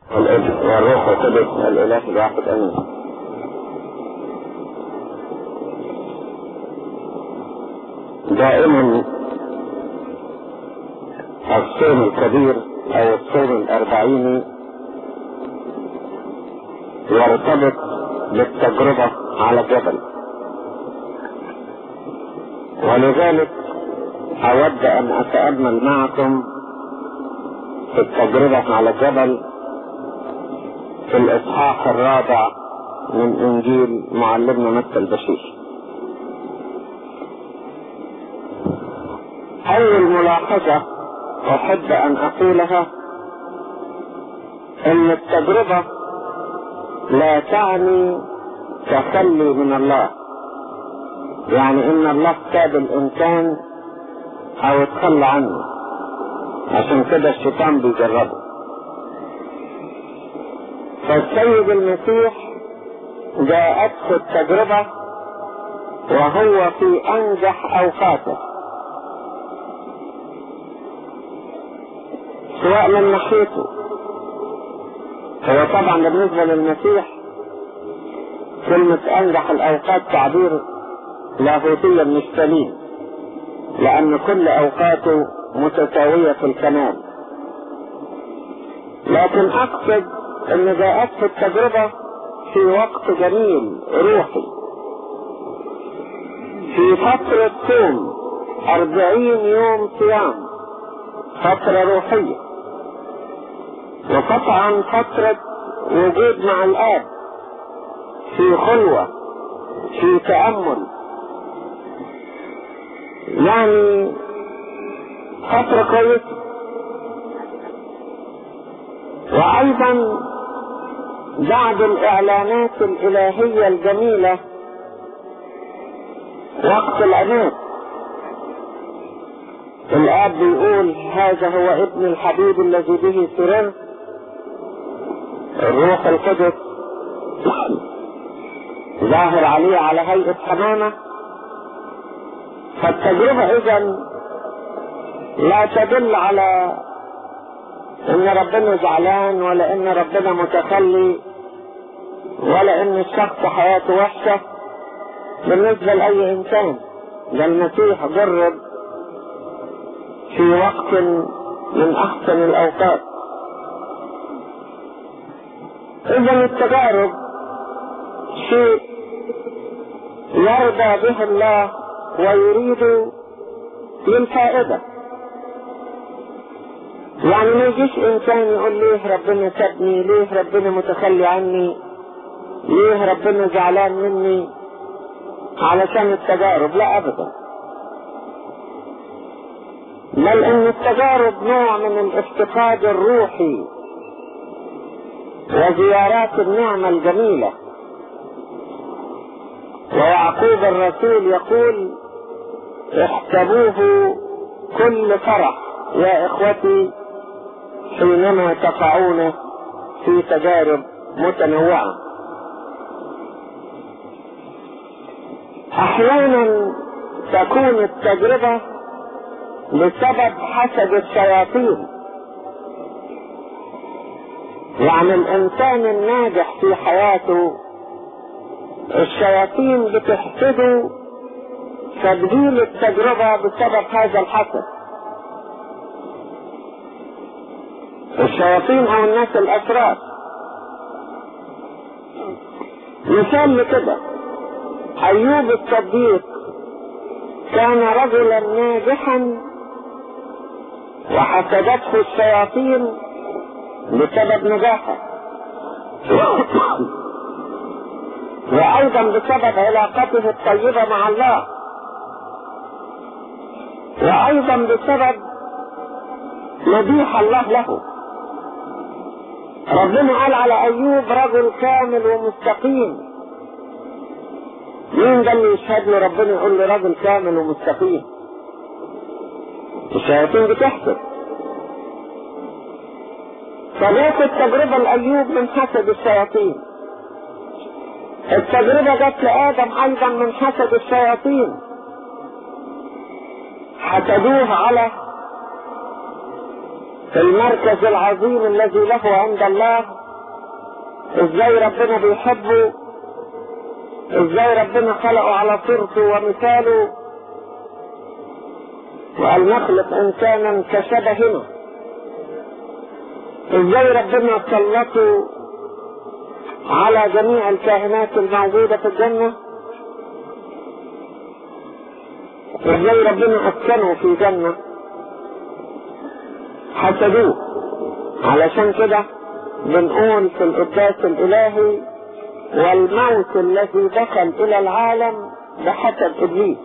والابن والروح القدس الاله الواحد امين دائما الصوم الكبير او الصوم الاربعيني يرتبط بالتجربة على الجبل ولذلك اود ان اتأمل معكم في التجربة على الجبل في الاصحاح الرابع من انجيل معلمنا متى البشير اول ملاحظة احب ان اقولها ان التجربة لا تعني تخلي من الله يعني ان الله ساب الانسان او اتخلى عنه عشان كده الشيطان بيجربه فالسيد المسيح جاءته التجربة وهو في انجح اوقاته سواء من ناحيته هو طبعا بالنسبة للمسيح كلمة انجح الاوقات تعبير لاهوتيا مش سليم لان كل اوقاته متساوية في الكمال لكن اقصد ان جاءته التجربة في وقت جميل روحي في فترة صوم اربعين يوم صيام فترة روحية وقطعا فترة وجود مع الاب في خلوة في تأمل يعني فترة كويسة وأيضا بعد الإعلانات الإلهية الجميلة وقت العناد الآب بيقول هذا هو ابن الحبيب الذي به سررت الروح القدس ظاهر عليه على هيئة حمامة فالتجربة إذا لا تدل على ان ربنا زعلان ولا ان ربنا متخلي ولا ان الشخص حياته وحشة بالنسبة لأي إنسان ده المسيح جرب في وقت من أحسن الأوقات إذا التجارب شيء يرضى به الله ويريد للفائدة يعني ما يجيش انسان يقول ليه ربنا سابني ليه ربنا متخلي عني ليه ربنا زعلان مني علشان التجارب لا ابدا بل ان التجارب نوع من الافتقاد الروحي وزيارات النعمة الجميلة ويعقوب الرسول يقول احسبوه كل فرح يا اخوتي حينما تقعون في تجارب متنوعة احيانا تكون التجربة بسبب حسد الشياطين يعني الانسان الناجح في حياته الشياطين بتحسده تبديل التجربة بسبب هذا الحسد الشياطين او الناس الاشرار مثال لكده ايوب الصديق كان رجلا ناجحا وحسدته الشياطين بسبب نجاحه وايضا بسبب علاقته الطيبة مع الله وايضا بسبب مديح الله له ربنا قال على ايوب رجل كامل ومستقيم مين ده اللي يشهد له ربنا يقول له رجل كامل ومستقيم الشياطين بتحسد فجات التجربة لأيوب من حسد الشياطين التجربة جت لآدم أيضا من حسد الشياطين حسدوه على المركز العظيم الذي له عند الله ازاي ربنا بيحبه ازاي ربنا خلقه على صورته ومثاله وقال نخلق انسانا كشبهنا ازاي ربنا سلطه على جميع الكائنات الموجودة في الجنة ازاي ربنا اسكنه في جنة حسدوه علشان كده بنقول في القداس الالهي والموت الذي دخل الى العالم بحسب ابليس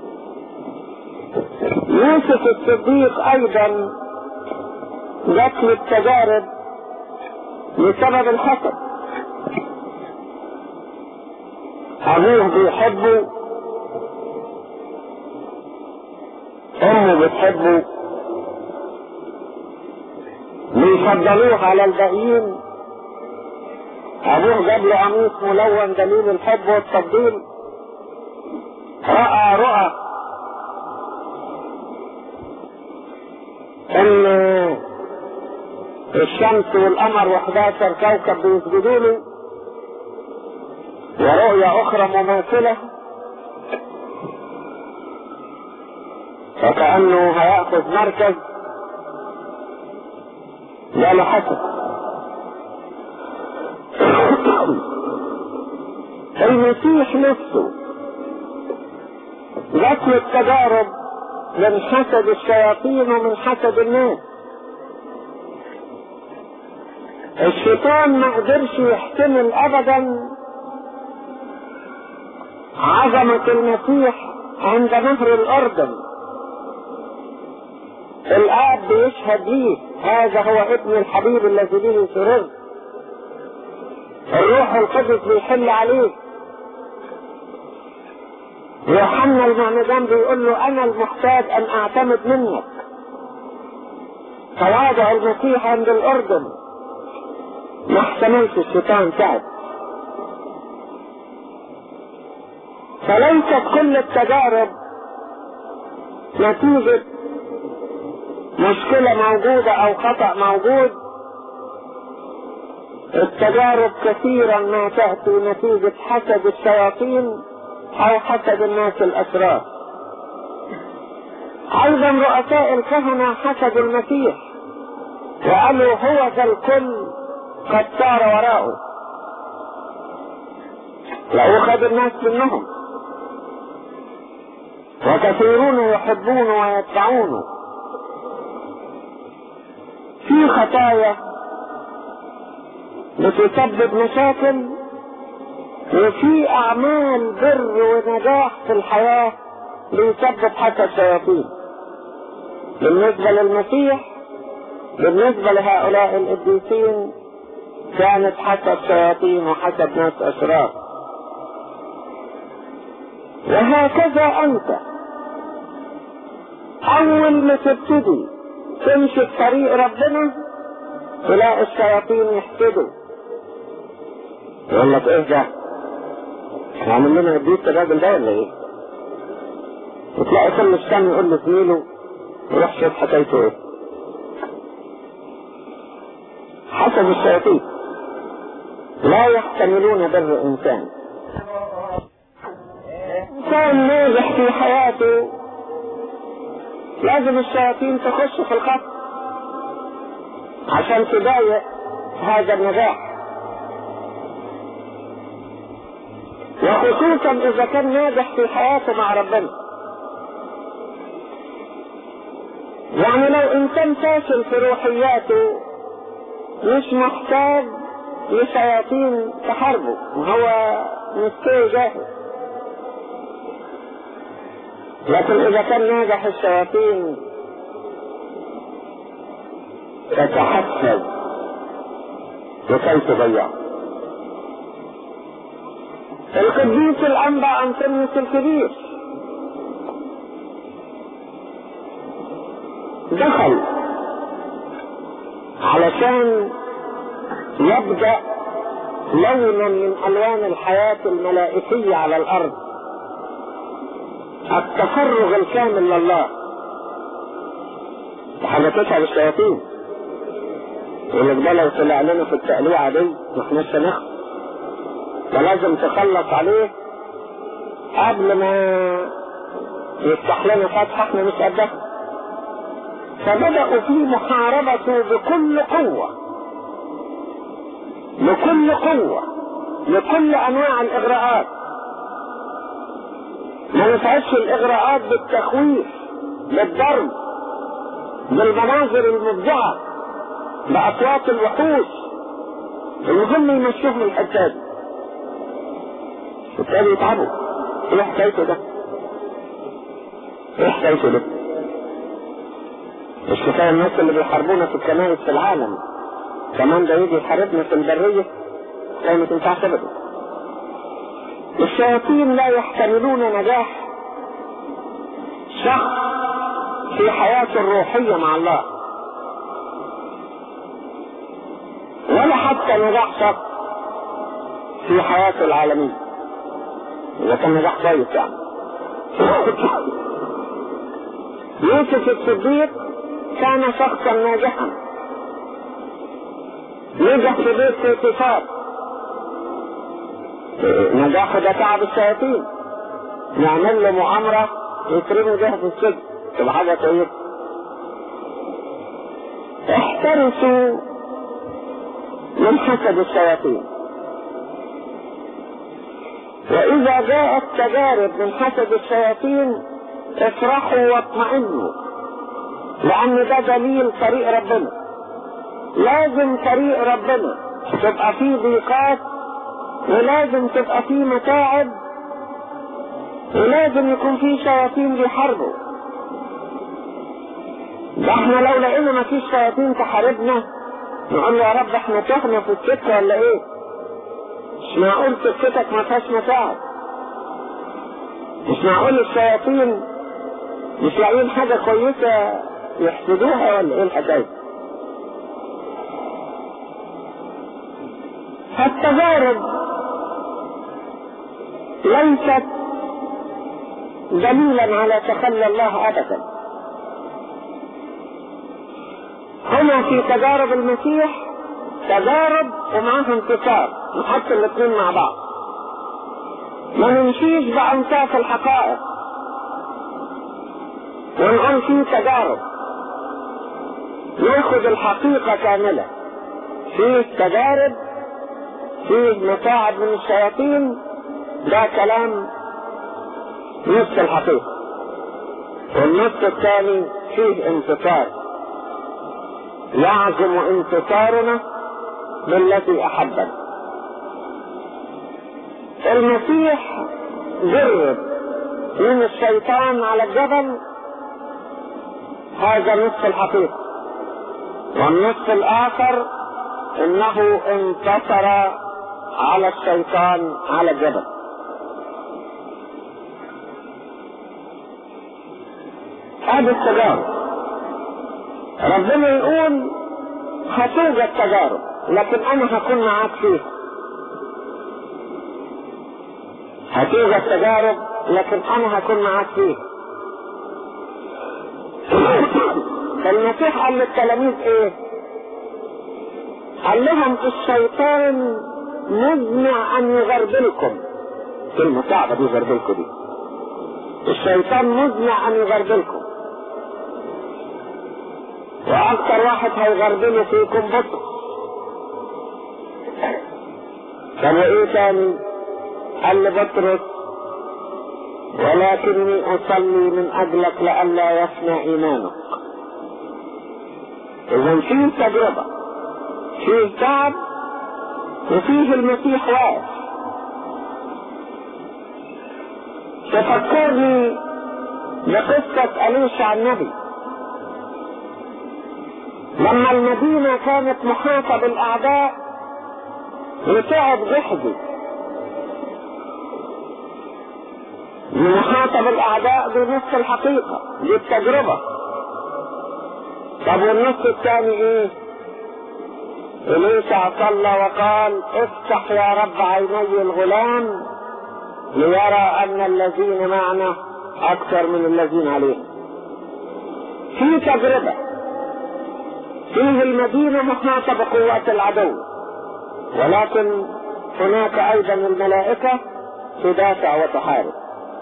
يوسف الصديق ايضا جات له التجارب بسبب الحسد ابوه بيحبه امه بتحبه بيفضلوه على الباقيين ابوه جاب له قميص ملون دليل الحب والتفضيل راى رؤى ان الشمس والقمر و11 كوكب بيسجدوا له ورؤيا اخرى مماثله فكانه هياخذ مركز لا لحسن المسيح نفسه جات التجارب من حسد الشياطين ومن حسد الناس الشيطان ما قدرش يحتمل ابدا عظمة المسيح عند نهر الاردن الاب بيشهد ليه هذا هو ابن الحبيب الذي به سررت الروح القدس بيحل عليه يوحنا المعمدان بيقول له انا المحتاج ان اعتمد منك تواضع المسيح عند الاردن ما احتملش الشيطان تعب فليست كل التجارب نتيجة مشكلة موجودة او خطأ موجود التجارب كثيرا ما تأتي نتيجة حسد الشياطين او حسد الناس الاشرار ايضا رؤساء الكهنة حسدوا المسيح وقالوا هو ذا الكل قد سار وراءه لو خد الناس منهم وكثيرون يحبونه ويتبعونه في خطايا بتسبب مشاكل وفي اعمال بر ونجاح في الحياة بيسبب حتى الشياطين بالنسبة للمسيح بالنسبة لهؤلاء القديسين كانت حسب شياطين وحسب ناس اشرار وهكذا انت اول ما تبتدي تمشي في طريق ربنا تلاقي الشياطين يحسدوا يقول لك ايه ده؟ احنا عامل لنا قديس الراجل ده ولا ايه؟ وتلاقي كل الشام يقول له زميله روح شوف حكايته ايه؟ حسب الشياطين لا يحتملون بر انسان انسان ناجح في حياته لازم الشياطين تخش في الخط عشان تضايق هذا النجاح وخصوصا اذا كان ناجح في حياته مع ربنا يعني لو انسان فاشل في روحياته مش محتاج لشياطين تحاربه وهو مستوي جاهز لكن اذا كان ناجح الشياطين تتحسب لكي تضيعه القديس الانبا انطونيوس الكبير دخل علشان يبدأ لونا من الوان الحياة الملائكية على الارض التفرغ الكامل لله حاجة تتعب الشياطين يقول ده لو طلع لنا في التقليعة دي ما احناش هناخد فلازم تخلص عليه قبل ما يفتح لنا فتحة احنا مش قدها فبدأوا في محاربته بكل قوة بكل قوة لكل انواع الاغراءات ما نفعتش الاغراءات بالتخويف بالضرب بالمناظر المبدعة باصوات الوحوش المهم يمشوهم الحتة دي وبالتالي يتعبوا ايه حكايته ده؟ ايه حكايته ده؟ مش كفايه الناس اللي بيحاربونا في الكنائس في العالم كمان ده يجي يحاربنا في البريه كان ما تنفعش ابدا الشياطين لا يحتملون نجاح شخص في حياته الروحية مع الله ولا حتى نجاح شخص في حياته العالمية إذا كان نجاح كويس يعني يوسف الصديق كان شخصا ناجحا نجح في بيت اتصال نجاحه ده تعب الشياطين نعمل له مؤامرة يترمي بيها في السجن تبقى حاجة كويسة احترسوا من حسد الشياطين وإذا جاءت تجارب من حسد الشياطين افرحوا واطمئنوا لأن ده دليل طريق ربنا لازم طريق ربنا تبقى فيه ضيقات ولازم تبقى فيه متاعب ولازم يكون فيه شياطين بيحاربوا ده احنا لو لقينا ما فيش شياطين تحاربنا نقول له يا رب احنا تهنا في السكة ولا ايه مش معقول سكتك ما فيهاش متاعب مش معقول الشياطين مش لاقيين حاجة كويسة يحسدوها ولا ايه الحكاية فالتجارب ليست دليلا على تخلي الله ابدا هنا في تجارب المسيح تجارب ومعها انتصار نحط الاثنين مع بعض ما نمشيش بأنصاف الحقائق ونقول في تجارب ناخذ الحقيقة كاملة فيه تجارب فيه متاعب من الشياطين ده كلام نص الحقيقة والنص الثاني فيه انتصار يعزم انتصارنا بالتي احبنا المسيح جرب من الشيطان على الجبل هذا نصف الحقيقة والنصف الاخر انه انتصر على الشيطان على الجبل هذه التجارب ربنا يقول هتوجد تجارب لكن انا هكون معاك فيها هتوجد تجارب لكن انا هكون معاك فيها فالمسيح قال للتلاميذ ايه قال لهم الشيطان مزمع ان يغربلكم كلمة صعبة دي يغربلكم دي الشيطان مزمع ان يغربلكم واكثر واحد هيغربله فيكم بطرس طب وايه تاني قال لبطرس ولكني اصلي من اجلك لئلا يفنى ايمانك اذا فيه تجربة فيه تعب وفيه المسيح واقف تفكرني بقصة أليشع النبي لما المدينة كانت محاطة بالأعداء وتعب جحدي محاطة بالأعداء دي نص الحقيقة دي التجربة طب والنص الثاني ايه؟ إليسع صلى وقال افتح يا رب عيني الغلام ليرى أن الذين معنا أكثر من الذين عليه في تجربة فيه المدينة محاطة بقوات العدو ولكن هناك أيضا الملائكة تدافع وتحارب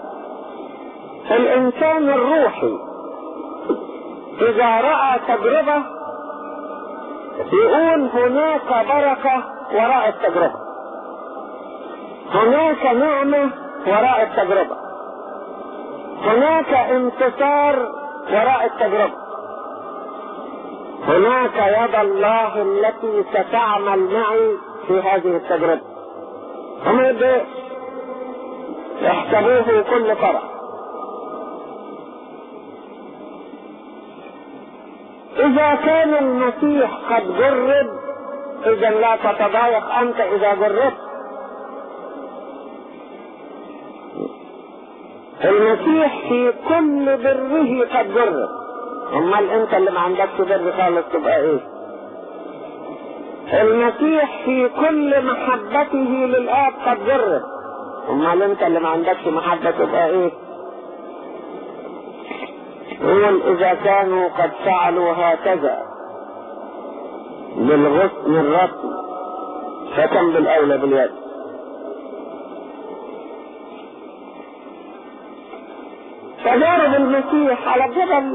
الإنسان الروحي إذا رأى تجربة يقول هناك بركة وراء التجربة هناك نعمة وراء التجربة هناك انتصار وراء التجربة هناك يد الله التي ستعمل معي في هذه التجربة وما يبقى يحسبوه كل فرح إذا كان المسيح قد جرب إذا لا تتضايق أنت إذا جربت المسيح في كل بره قد جرب امال انت اللي ما عندكش بر خالص تبقى ايه المسيح في كل محبته للاب قد جرب امال انت اللي ما عندكش محبه تبقى ايه يقول اذا كانوا قد فعلوا هكذا بالغصن الرسم فكم بالاولى باليد تجارب المسيح على الجبل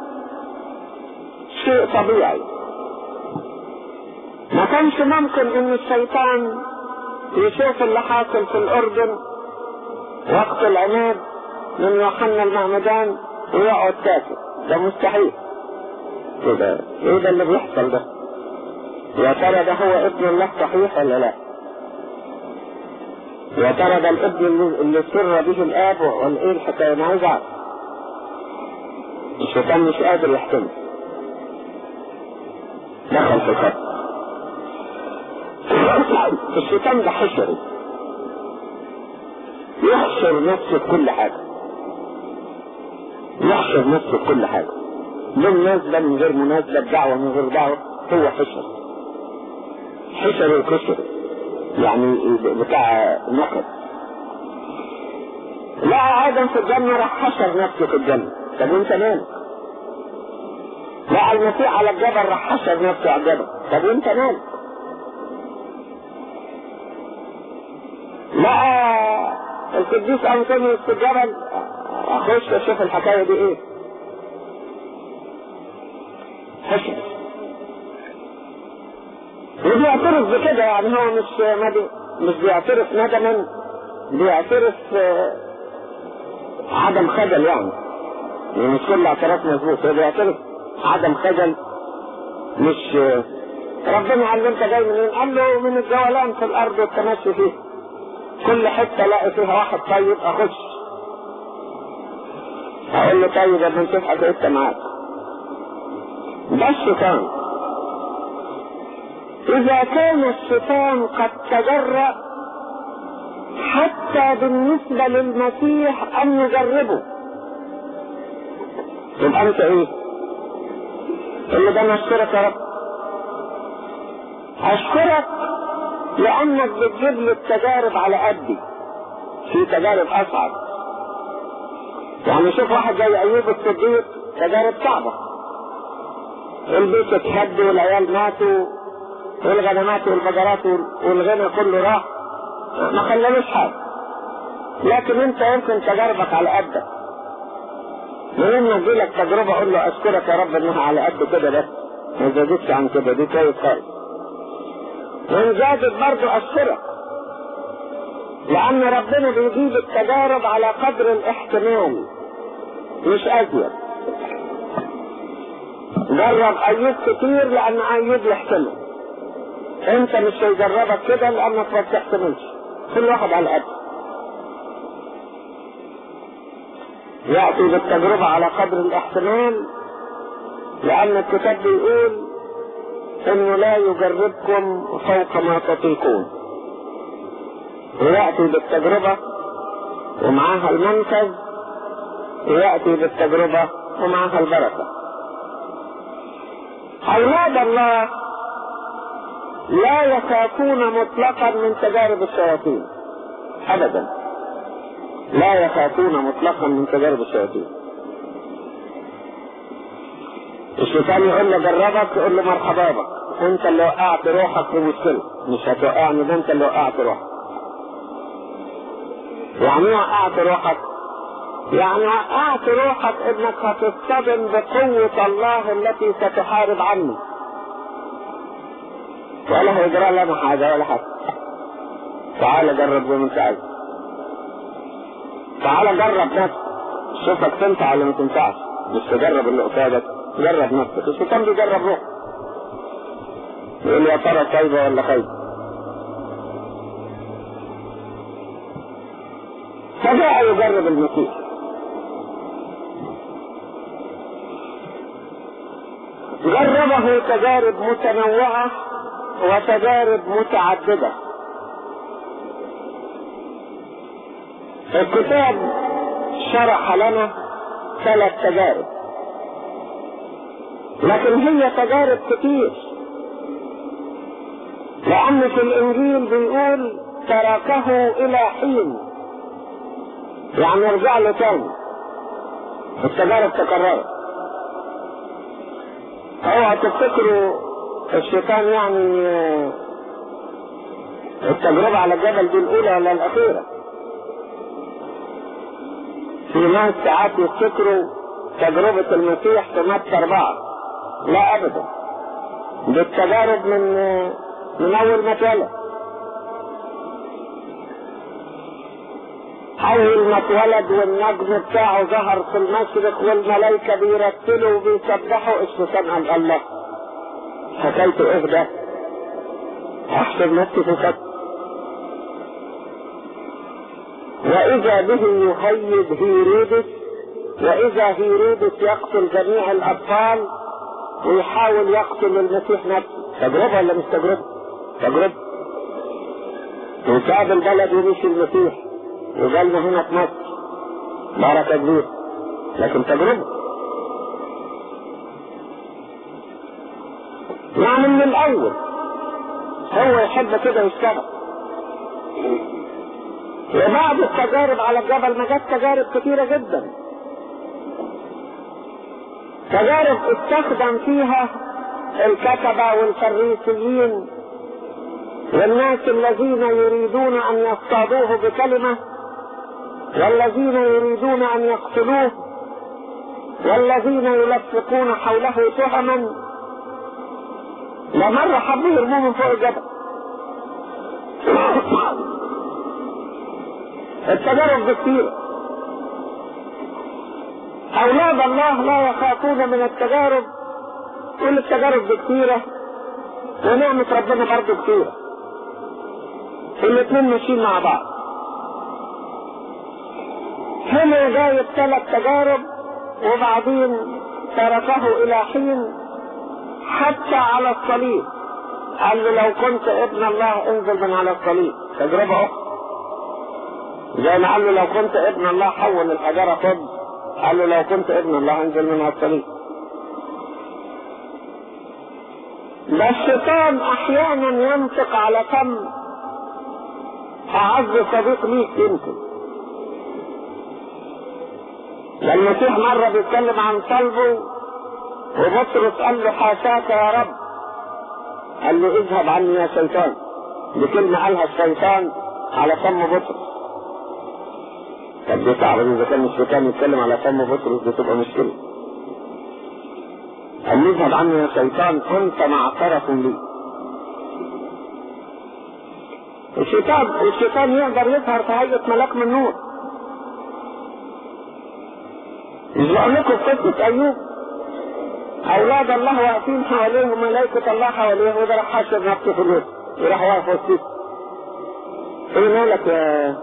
شيء طبيعي ما كانش ممكن ان الشيطان يشوف اللي حاصل في الاردن وقت العناد من يوحنا المعمدان ويقعد ساكت ده مستحيل كده ايه ده اللي بيحصل ده يا ترى ده هو ابن الله صحيح ولا لا يا ترى ده الابن اللي, اللي سر به الاب ولا ايه الحكايه انا عايز اعرف الشيطان مش قادر يحكمه دخل في الخط الشيطان ده حشري يحشر نفسه في كل حاجة يحشر نفسه في كل حاجة بالمناسبة من غير مناسبة دعوة من غير دعوة هو حشر حشر الكشر يعني بتاع نقد لا آدم في الجنة راح حشر نفسه في الجنة طب وانت مالك؟ لا المسيح على الجبل راح حشر نفسه على الجبل طب وانت مالك؟ لا القديس انطونيوس في الجبل اخش اشوف الحكايه دي ايه حشر وبيعترف بكده يعني هو مش مدي مش بيعترف ندما بيعترف عدم خجل يعني يعني مش كل اعتراف مظبوط هو بيعترف عدم خجل مش ربنا قال له انت جاي منين؟ قال له من الجولان في الارض والتمشي فيه كل حتة الاقي فيها واحد طيب اخش اقول له طيب يا ابن تضحك انت معاك ده الشيطان اذا كان الشيطان قد تجرأ حتى بالنسبة للمسيح ان يجربه يبقى انت ايه اللي ده انا اشكرك يا رب اشكرك لانك بتجيب لي التجارب على قدي في تجارب اصعب يعني شوف واحد زي ايوب الصديق تجارب صعبه البيت اتهد والعيال ماتوا والغنمات والبقرات والغنى كله راح ما خلانوش حاجه لكن انت يمكن تجاربك على قدك لما يجي لك تجربه اقول له اشكرك يا رب انها على قد كده بس ما زادتش عن كده دي كويس خالص وان زادت برضه اشكرك لان ربنا بيجيب التجارب على قدر الاحتمال مش ازيد جرب ايوب كتير لان ايوب يحتمل انت مش هيجربك كده لانك ما بتحتملش كل واحد على قد ياتي بالتجربه على قدر الاحتمال لان الكتاب بيقول انه لا يجربكم فوق ما تطيقون ويأتي بالتجربة ومعاها المنفذ ويأتي بالتجربة ومعاها البركة أولاد الله لا يخافون مطلقا من تجارب الشياطين أبدا لا يخافون مطلقا من تجارب الشياطين الشيطان يقول له جربك يقول له مرحبا بك انت اللي وقعت روحك في مشكلة مش هتوقعني ده انت اللي وقعت روحك يعني ايه وقعت روحك يعني وقعت روحك انك هتصطدم بقوة الله التي ستحارب عني ولا هيجرى لنا حاجة ولا حاجة تعال جرب زي ما انت عايز تعال جرب نفسك شوفك تنفع ولا ما تنفعش مش تجرب اللي قصادك جرب نفسك الشيطان بيجرب روحك يقول يا ترى خايبة ولا خايبة فجاء يجرب المسيح جربه تجارب متنوعة وتجارب متعددة الكتاب شرح لنا ثلاث تجارب لكن هي تجارب كتير لأن في الإنجيل بيقول تركه إلى حين يعني ارجع له تاني التجارب تكررت اوعى تفتكروا الشيطان يعني التجربة على الجبل دي الأولى ولا الأخيرة في ناس ساعات يفتكروا تجربة المسيح في متى أربعة لا أبدا دي التجارب من من أول ما اتولد أول ما اتولد والنجم بتاعه ظهر في المشرق والملائكة بيرتلوا وبيسبحوا الشيطان قال الله حكايته ايه ده؟ احسب نفسي في خط وإذا به يهيج هيرودس وإذا هيرودس يقتل جميع الأطفال ويحاول يقتل المسيح نفسه تجربة ولا مش تجربة؟ تجربة وساب البلد ومشي المسيح وجالنا هنا في مصر بركة كبيرة لكن تجربة يعني من الأول هو يحب كده يشتغل وبعد التجارب على الجبل ما جت تجارب كتيرة جدا تجارب استخدم فيها الكتبة والفريسيين والناس الذين يريدون أن يصطادوه بكلمة والذين يريدون أن يقتلوه والذين يلفقون حوله تهما لمرة حبوا يرموه من فوق الجبل التجارب كثيرة أولاد الله لا يخافون من التجارب كل التجارب كثيرة ونعمة ربنا برضه كثيرة الاثنين ماشيين مع بعض هنا جايب ثلاث تجارب وبعدين تركه الى حين حتى على الصليب قال له لو كنت ابن الله انزل من على الصليب تجربة اخرى زي ما قال له لو كنت ابن الله حول الحجارة طب قال له لو كنت ابن الله انزل من على الصليب ده الشيطان احيانا ينطق على فم اعز صديق ليك يمكن المسيح مرة بيتكلم عن صلبه وبطرس قال له حاشاك يا رب قال له اذهب عني يا شيطان دي كلمة قالها الشيطان على فم بطرس طب دي صعبة اذا كان الشيطان يتكلم على فم بطرس دي تبقى مشكلة قال له اذهب عني يا شيطان انت معترف لي الشيطان الشيطان يقدر يظهر في هيئة ملاك من نور مش بقول لكم في قصة أيوب أولاد الله واقفين حواليه وملائكة الله حواليه وده راح حاشر نفسه في الوسط وراح واقف وسطيه إيه مالك يا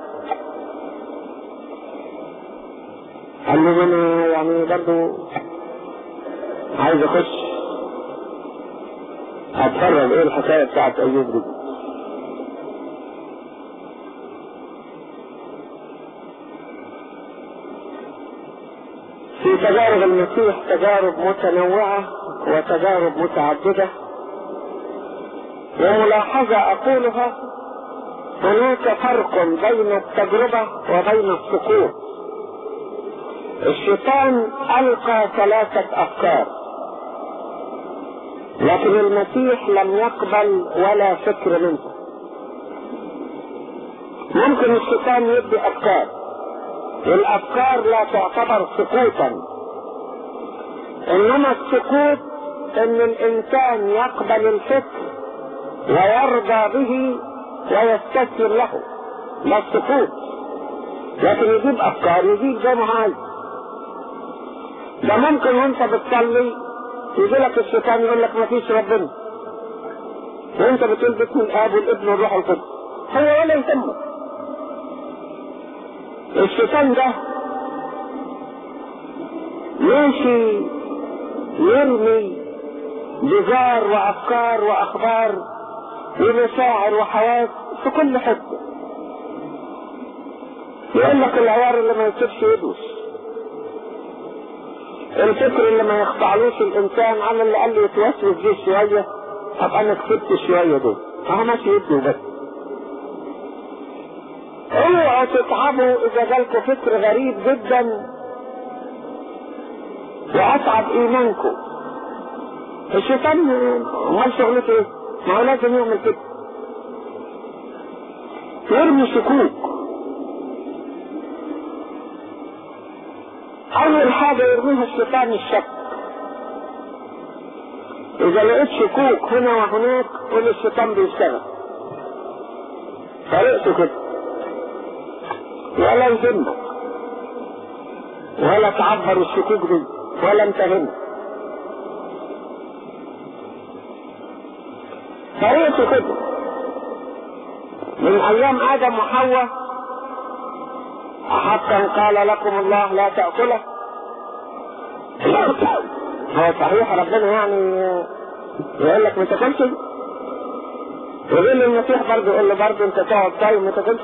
قال له أنا يعني برضه عايز أخش أتفرج إيه الحكاية بتاعت أيوب دي في تجارب المسيح تجارب متنوعة وتجارب متعددة وملاحظة أقولها هناك فرق بين التجربة وبين السقوط الشيطان ألقى ثلاثة أفكار لكن المسيح لم يقبل ولا فكر منه ممكن الشيطان يدي افكار الافكار لا تعتبر سقوطا انما السقوط ان الانسان يقبل الفكر ويرضى به ويستسلم له لا السقوط لكن يجيب افكار يجيب زي ما عايز ده ممكن وانت بتصلي يجي لك الشيطان يقول لك ما فيش ربنا وانت بتقول باسم الاب والابن والروح القدس هو ولا يهمك الشيطان ده ماشي يرمي بزار وافكار واخبار ومشاعر وحواس في كل حته يقول لك العيار اللي ما يصيرش يدوس الفكر اللي ما يخضعلوش الانسان على اللي قال له يتوسوس دي شويه طب انا كسبت شويه دول فهو ماشي يدي بس اوعوا تتعبوا اذا جالكوا فكر غريب جدا واتعب ايمانكم الشيطان امال شغلته ايه؟ ما هو لازم يعمل كده يرمي شكوك اول حاجة يرميها الشيطان الشك اذا لقيت شكوك هنا وهناك قول الشيطان بيشتغل طريقته كده ولا يهمك ولا تعبر الشكوك دي ولا انت هنا طريقته كده من ايام ادم وحواء حتى قال لكم الله لا تأكله هو صحيح ربنا يعني يقول لك ما تاكلش يقول المسيح برضه يقول له برضه انت تقعد طيب ما تاكلش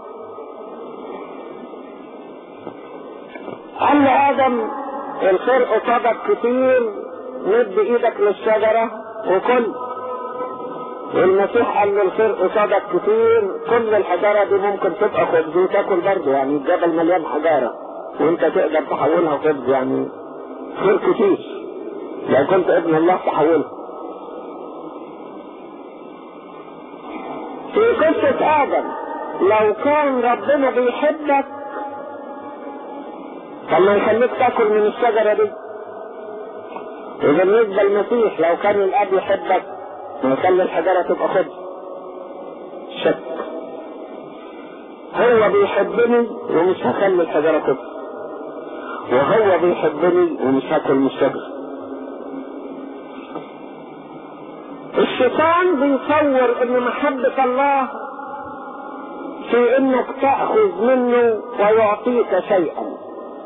قال لآدم الخير قصادك كتير مد ايدك للشجرة وكل والمسيح قال له الخير قصادك كتير كل الحجارة دي ممكن تبقى خبز وتاكل برضه يعني الجبل مليان حجارة وانت تقدر تحولها خبز يعني خير كتير لو كنت ابن الله تحولها في قصة آدم لو كان ربنا بيحبك طب ما يخليك تاكل من الشجرة دي وبالنسبة للمسيح لو كان الأب يحبك ما يخلي الحجارة تبقى خبز شك هو بيحبني ومش هخلي الحجارة خبز وهو بيحبني ومش هاكل من الشجرة الشيطان بيصور ان محبة الله في انك تأخذ منه ويعطيك شيئا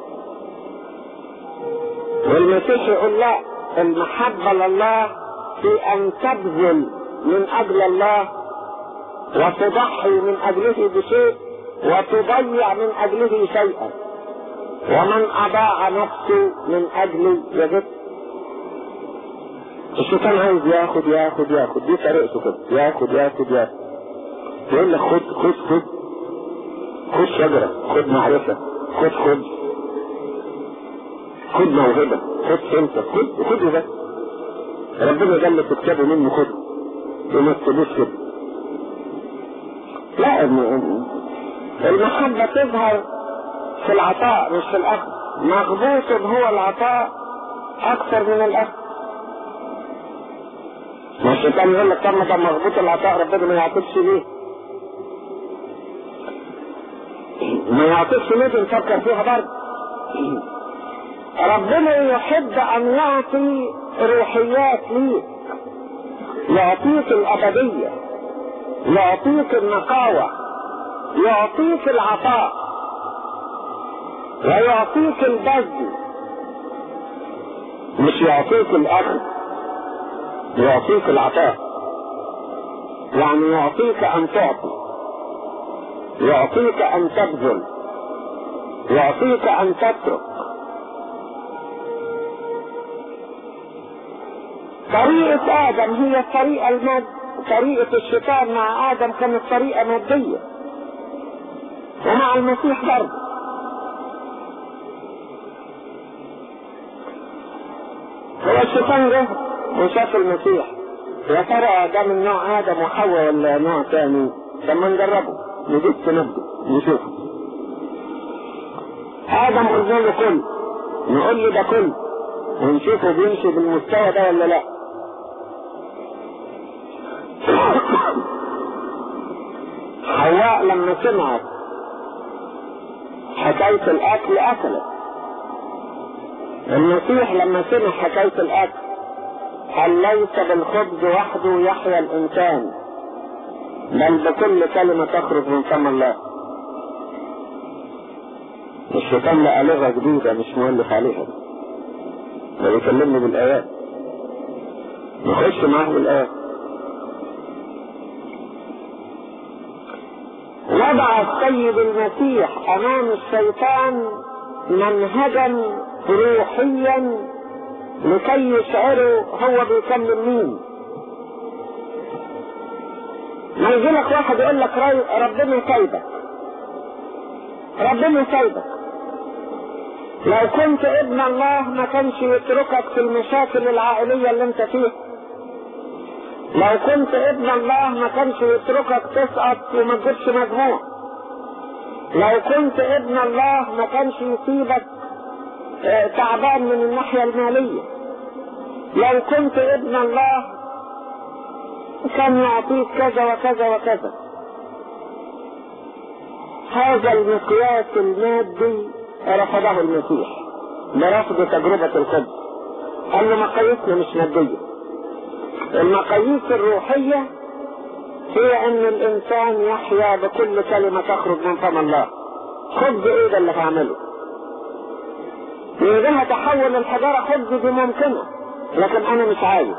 والمسيح يقول لا المحبة لله في ان تبذل من اجل الله وتضحي من اجله بشيء وتضيع من اجله شيئا ومن اضاع نفسه من اجلي يجد الشيطان عايز ياخد ياخد ياخد دي طريقته كده ياخد ياخد ياخد يقول لك خد خد خد خد شجرة خد معرفة خد خد خد موهبة خد سلطة خد خد بس ربنا ده اللي تكتبه منه خد وما تسيبوش كده لا المحبة تظهر في العطاء مش في الأخذ مغبوط هو العطاء أكثر من الأخذ ما الشيطان يقول لك طب ما ده مغبوط العطاء ربنا ما يعطيش ليه؟ ما يعطيش ليه بنفكر فيها برضه ربنا يحب أن يعطي روحيات ليك يعطيك الأبدية يعطيك النقاوة يعطيك العطاء ويعطيك البذل مش يعطيك الأخذ يعطيك العطاء يعني يعطيك أن تعطي يعطيك أن تبذل يعطيك أن تترك طريقة آدم هي الطريقة الماد طريقة الشيطان مع آدم كانت طريقة مادية ومع المسيح برضه هو الشيطان جه وشاف المسيح يا ترى ده من نوع ادم وحواء ولا نوع ثاني لما نجربه نجيب تنبه نشوف ادم قلنا له كل نقول له ده كل ونشوفه بيمشي بالمستوى ده ولا لا حواء لما سمعت حكاية الأكل أكلت المسيح لما سمع حكاية الأكل قال ليس بالخبز وحده يحيا الإنسان بل بكل كلمة تخرج من فم الله الشيطان لقى لغة جديدة مش مؤلف عليها ده بيكلمني بالآيات نخش معاه بالآيات وضع السيد المسيح امام الشيطان منهجا روحيا لكي يشعره هو بيكلم مين ما يجي لك واحد يقول لك ربنا سايبك ربنا سايبك لو كنت ابن الله ما كانش يتركك في المشاكل العائلية اللي انت فيها لو كنت ابن الله ما كانش يتركك تسقط وما تجيبش مجموع لو كنت ابن الله ما كانش يسيبك اه تعبان من الناحية المالية لو كنت ابن الله كان يعطيك كذا وكذا وكذا هذا المقياس المادي رفضه المسيح برفض تجربة القدس قال له مقاييسنا مش مادية المقاييس الروحية هي ان الانسان يحيا بكل كلمة تخرج من فم الله خبز ايه ده اللي هعمله من جهة تحول الحجارة خبز دي ممكنة لكن انا مش عايز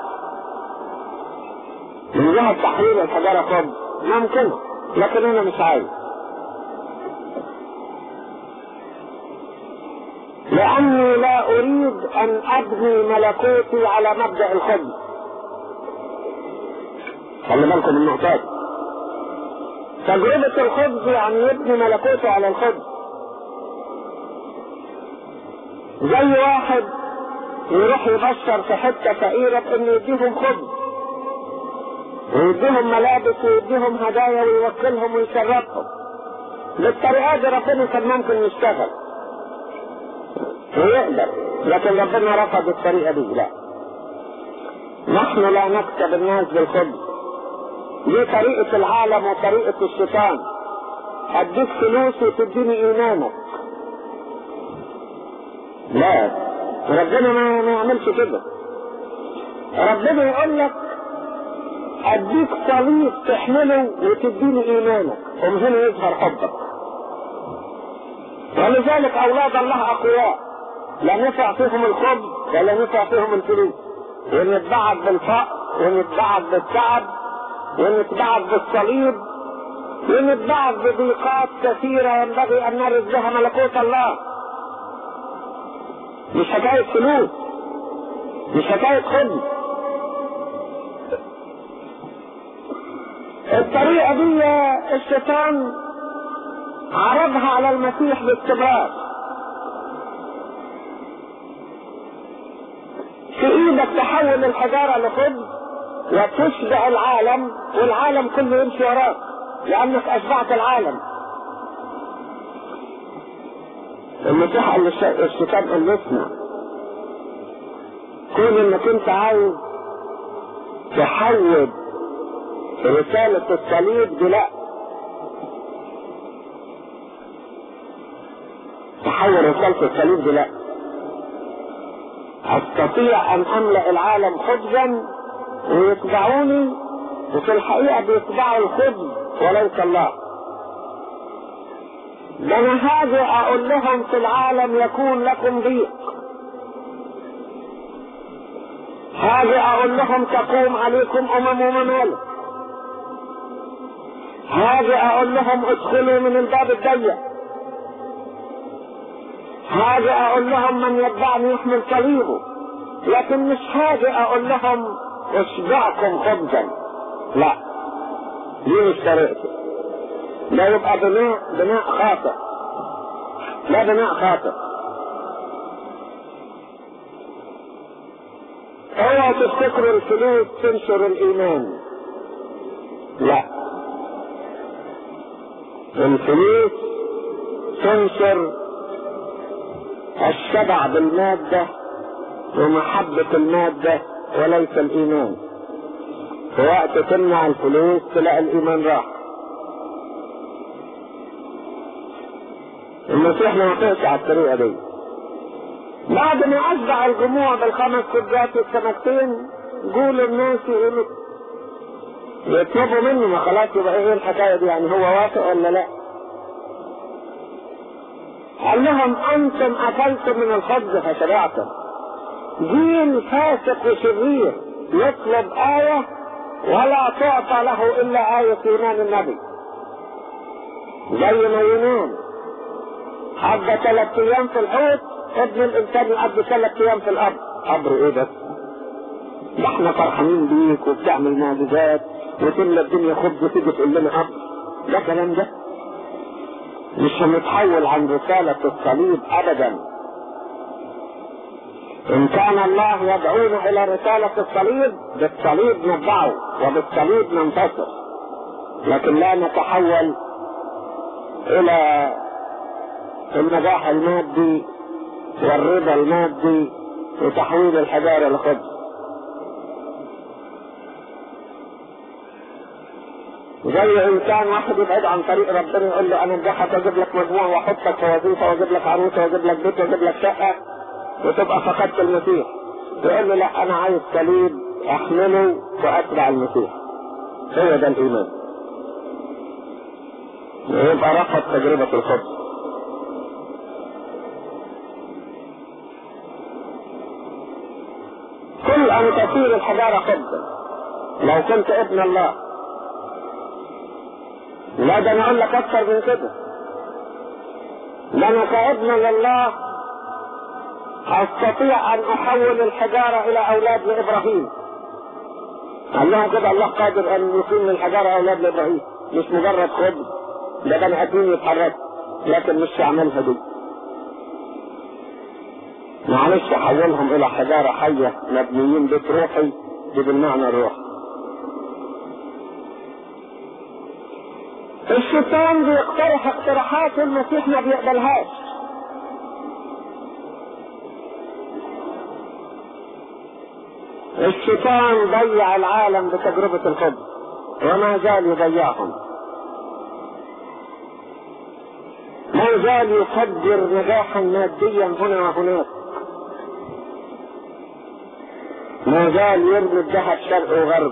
من جهة تحويل الحجارة خبز ممكنة لكن انا مش عايز لاني لا اريد ان ابني ملكوتي على مبدأ الخبز خلي بالكم من النقطة دي تجربة الخبز يعني يبني ملكوته على الخبز زي واحد يروح يبشر في حتة فقيرة بانه يديهم خبز ويديهم ملابس ويديهم هدايا ويوكلهم ويشرفهم بالطريقة دي ربنا كان ممكن يشتغل ويقدر لكن ربنا رفض الطريقة دي لا نحن لا نكسب الناس بالخبز دي طريقة العالم وطريقة الشيطان اديك فلوس وتديني ايمانك لا ربنا ما, ما يعملش كده ربنا يقول لك اديك صليب تحمله وتديني ايمانك ومن هنا يظهر حبك ولذلك اولاد الله اقوياء لا نفع فيهم الخبز ولا نفع فيهم الفلوس ونتبعك بالفقر ونتبعك بالتعب ونتبعك بالصليب ونتبعك بضيقات كثيرة ينبغي أن نرد بها ملكوت الله مش حكاية فلوس مش حكاية خبز الطريقة دي الشيطان عرضها على المسيح باستمرار في ايدك تحول الحجارة لخبز وتشبع العالم والعالم كله يمشي وراك لانك اشبعت العالم المسيح قال الشيطان قال له اسمع كون انك انت عايز تحول رسالة الصليب دي لا تحول رسالة الصليب دي لا استطيع ان املأ العالم خبزا ويتبعوني وفي الحقيقة بيتبعوا الخبز وليس الله ده انا هاجي اقول لهم في العالم يكون لكم ضيق هاجي اقول لهم تقوم عليكم امم وممالك هاجي اقول لهم ادخلوا من الباب الضيق هاجي اقول لهم من يتبعني يحمل صليبه لكن مش هاجي اقول لهم اشبعكم خبزا لا دي مش طريقتي لا يبقى بناء بناء خاطئ لا بناء خاطئ هو اوعوا تفتكروا الفلوس تنشر الايمان لا الفلوس تنشر الشبع بالمادة ومحبة المادة وليس الإيمان في وقت تمنع الفلوس تلاقي الإيمان راح المسيح ما وقعش على الطريقة دي بعد ما أشبع الجموع بالخمس كبات والسمكتين قول الناس يقولوا يطلبوا منه ما خلاص يبقى ايه الحكايه دي يعني هو وافق ولا لا؟ قال لهم انتم اكلتم من الخبز فشبعتم. جيل فاسق وشرير يطلب آية ولا تعطى له إلا آية إيمان النبي. زي ما ينام عدى ثلاث أيام في الحوت ابن الإنسان يقضي ثلاث أيام في الأرض. قبر إيه ده؟ ده احنا فرحانين بيك وبتعمل معجزات وتملى الدنيا خبز وتيجي تقول لنا اب ده كلام ده مش هنتحول عن رسالة الصليب ابدا ان كان الله يدعونا الى رسالة الصليب بالصليب نتبعه وبالصليب ننتصر لكن لا نتحول الى النجاح المادي والرضا المادي وتحويل الحجارة لخبز زي انسان واحد يبعد عن طريق ربنا يقول له انا ادخلك اجيب لك مجموعه واحطك في وظيفه واجيب لك عروسه واجيب لك بيت واجيب لك شقه وتبقى فقدت المسيح يقول له لا انا عايز صليب احمله واتبع المسيح هو ده الايمان ويبقى رفض تجربه الخبز كل ان تصير الحجاره خبزا لو كنت ابن الله لا ده انا اقول لك اكثر من كده لنا كابن لله استطيع ان احول الحجارة الى اولاد لابراهيم قال لها كده الله قادر ان يكون من الحجارة اولاد لابراهيم مش مجرد خبز ده بني ادمين يتحركوا لكن مش يعملها دي معلش احولهم الى حجارة حية مبنيين بيت روحي دي بالمعنى الروحي الشيطان بيقترح اقتراحات المسيح ما بيقبلهاش الشيطان ضيع العالم بتجربة الخبز وما زال يضيعهم ما زال يقدر نجاحا ماديا هنا وهناك ما زال يرمي الذهب شرق وغرب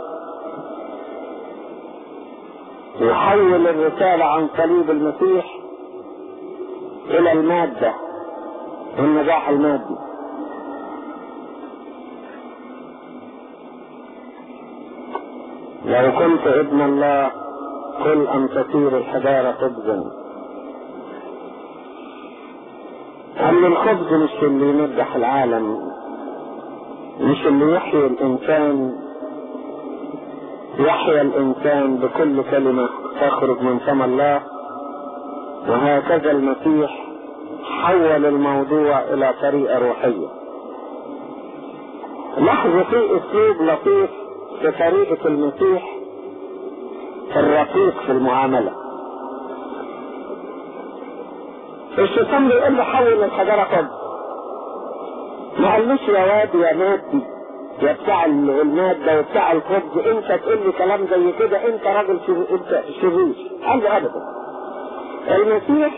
يحول الرسالة عن صليب المسيح إلى المادة والنجاح المادي لو كنت ابن الله قل أن تصير الحجارة خبزا أما الخبز مش اللي ينجح العالم مش اللي يحيي الإنسان يحيا الإنسان بكل كلمة تخرج من فم الله وهكذا المسيح حول الموضوع إلى طريقة روحية لاحظوا في أسلوب لطيف في طريقة المسيح في الرقيق في المعاملة الشيطان بيقول له حول الحجارة خبز ما قالوش يا واد يا مادي يا بتاع المادة وبتاع الخبز انت تقول لي كلام زي كده انت راجل شرير انت شرير قال ابدا المسيح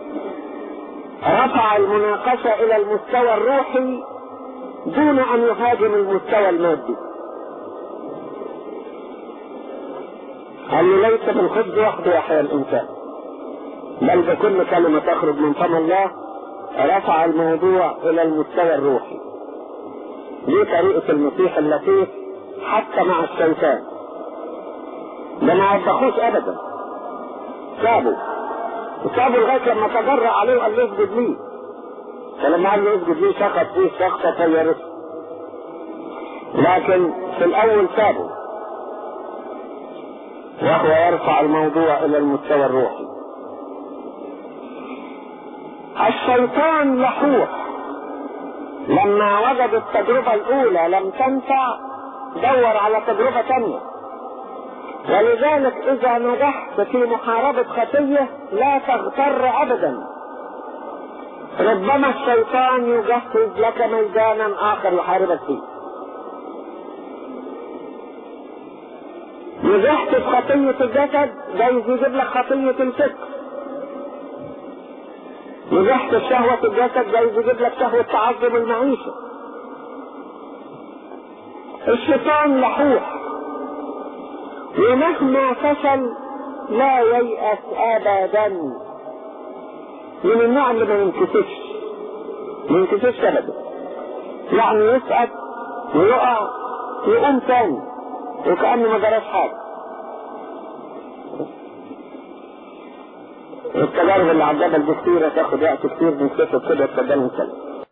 رفع المناقشة الى المستوى الروحي دون ان يهاجم المستوى المادي قال لي ليس بالخبز وحده يحيا الانسان بل بكل كلمة تخرج من فم الله رفع الموضوع الى المستوى الروحي دي طريقة المسيح اللطيف حتى مع الشيطان ده ما وبخوش ابدا سابه وسابه لغاية لما تجرأ عليه وقال له اسجد لي فلما قال له اسجد لي سقط فيه سقطة طيرته لكن في الاول سابه وهو يرفع الموضوع الى المستوى الروحي الشيطان لحوح لما وجد التجربة الأولى لم تنفع دور على تجربة ثانية ولذلك إذا نجحت في محاربة خطية لا تغتر أبدا ربما الشيطان يجهز لك ميدانا آخر يحاربك فيه نجحت في خطية الجسد جايز يجيب لك خطية الفكر نجحت في شهوة الجسد جايز يجيب لك شهوة تعظم المعيشة الشيطان لحوح ومهما فشل لا ييأس ابدا من النوع اللي ما ينكسفش ما ينكسفش ابدا يعني يسقط ويقع يقوم تاني وكأنه ما جراش حاجة التجارب اللي على الجبل دي كتيرة تاخد وقت كتير من كتب كده اتفضلوا نسلم